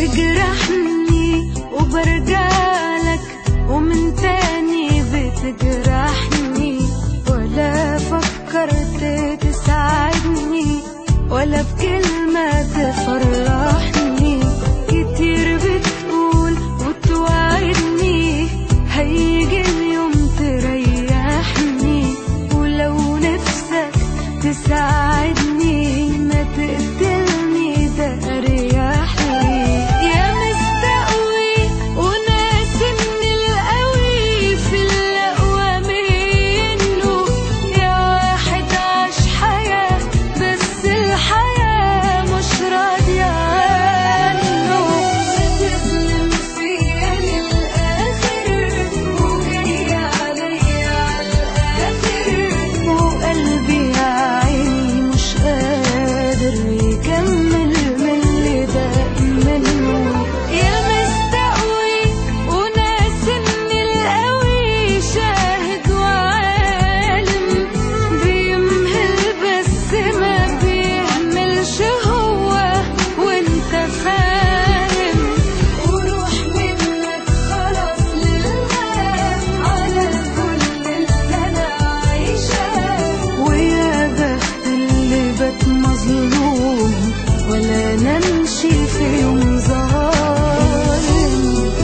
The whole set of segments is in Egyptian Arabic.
بتجرحني وبرجعلك ومن تاني بتجرحني ولا فكرت تساعدني ولا بكلمة تفرحني كتير بتقول وتوعدني هيجي اليوم تريحني ولو نفسك تساعدني ما تقتلني ده اريح لي يا مستقوي وناس من القوي في الاقوى منه يا واحد عاش حياة بس الحياة مش راضية عنه بتظلم فيا للآخر وجاية عليا عالآخر وقلبي يا عيني مش قادر يكمل من اللي داق منه يا مستقوي وناس ان القوي شاهد وعالم بيمهل بس ما بيهملش هو وانت فاهم وروح منك خلاص لله على كل اللي انا عايشاه ويا بخت اللي بات مظلوم ولا نمشي في يوم ظالم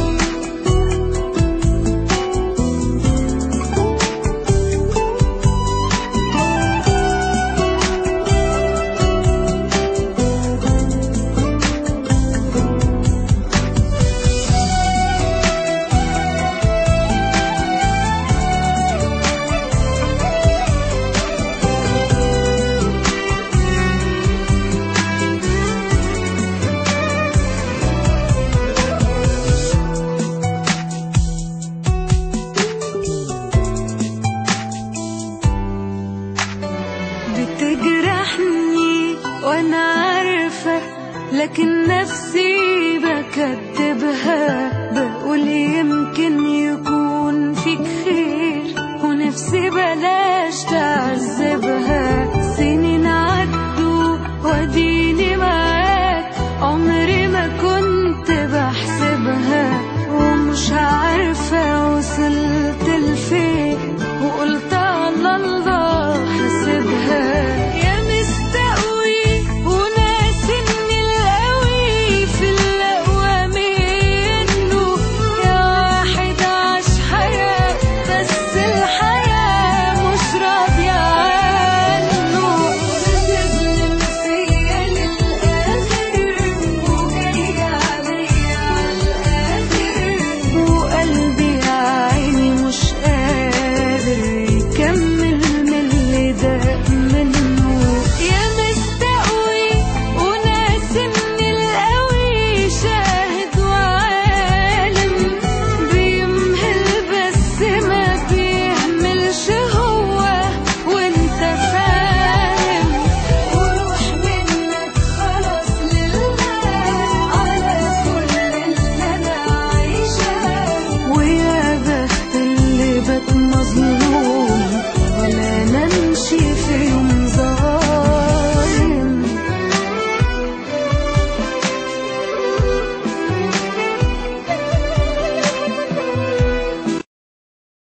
بتجرحني وانا عارفة لكن نفسي بكدبها بقول يمكن يكون فيك خير ونفسي بلاش تعذبها